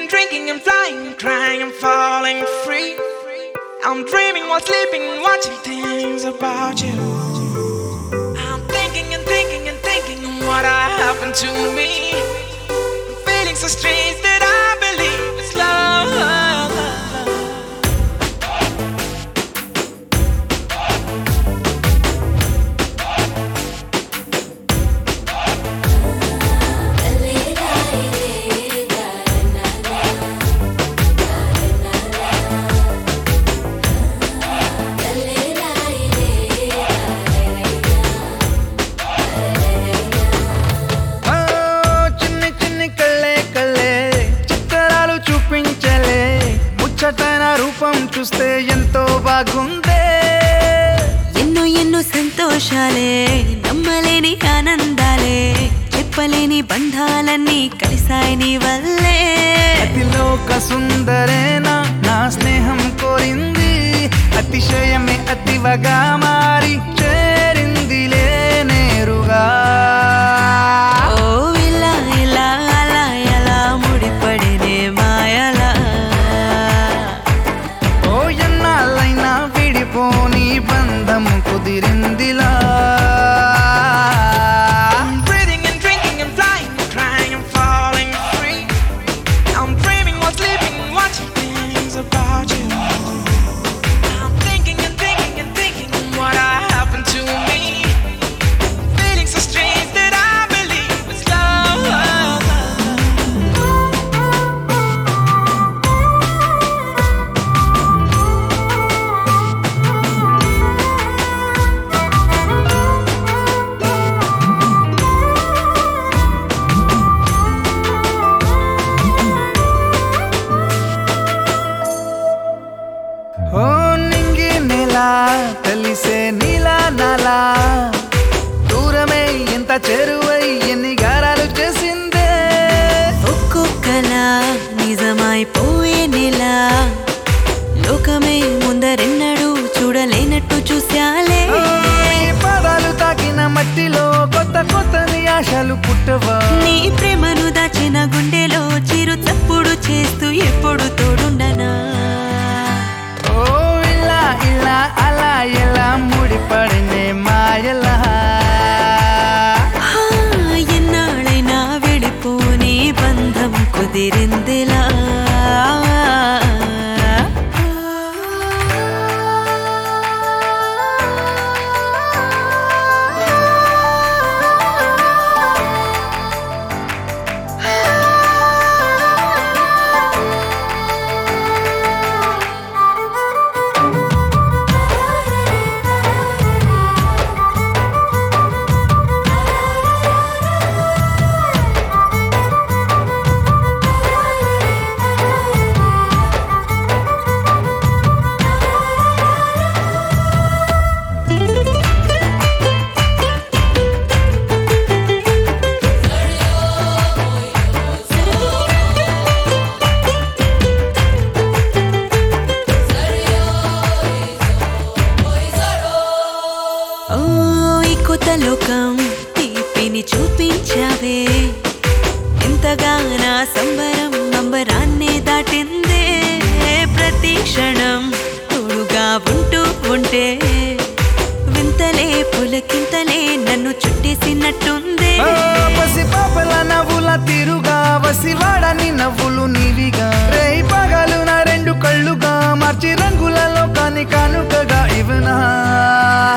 and drinking and flying, crying and falling free. I'm dreaming while sleeping, watching things about you. I'm thinking and thinking and thinking what happened to me. I'm feeling so strange that I believe it's love. ఓ, చిన్ని చిన్ని కళ్ళే కళ్ళే చిత్రాలు చూపించలే ముచ్చటైన రూపం చూస్తే ఎంతో బాగుందే ఎన్నో ఎన్నో సంతోషాలే నమ్మలేని ఆనందాలే చెప్పలేని బంధాలన్నీ కలిసాయి నీ వల్లే అతిలోక సుందరేనా నా స్నేహం కోరింది అతిశయమే అతివగా మారి చేరిందిలే నేరుగా ఓ ఇలా ఇలా అలా ఎలా ముడిపడినే మాయలా ఓ ఎన్నాళ్ళైనా విడిపోని బంధం కుదిరిందిలా I'm breathing and drinking and flying, crying and falling free. I'm dreaming while sleeping, watching things about you. I'm thinking and thinking and thinking what happened to me. Feeling so strange that I believe it's love. ఓ నింగి నెల కలిసే నీలా నాలా దూరమే ఎంత చేరువై ఎన్ని గారాలు చేసిందే ఒక్కొక్కలా నిజమైపోయే నెలా లోకమే ముందరెన్నడూ చూడలేనట్టు చూశాలే ఓ, ఈ పాదాలు తాకిన మట్టిలో కొత్త కొత్తని ఆశలు పుట్టవా నీ ప్రేమను దాచిన గుండెలో చిరు తప్పుడు చేస్తూ ఎప్పుడు తోడుండనా ఓ ఇలా ఇలా అలా ఎలా ముడిపడినే మాయలా హా, ఎన్నాళ్ళైనా విడిపోని బంధం కుదిరిందిలా ఓ ఈ కొత్త లోకం తీపిని చూపించావే ఎంతగా నా సంబరం అంబరాన్నే దాటిందే ప్రతి క్షణం తోడుగా ఉంటూ ఉంటే వింతలే పులకింతలే నన్ను చుట్టేసినట్టుందే ఓ, పసి పాపల నవ్వుల తీరుగా వసివాడని నవ్వులు నీవిగా రేయి పగలు నా రెండు కళ్ళుగా మార్చి రంగులలో కాని కానుకగా ఇవనా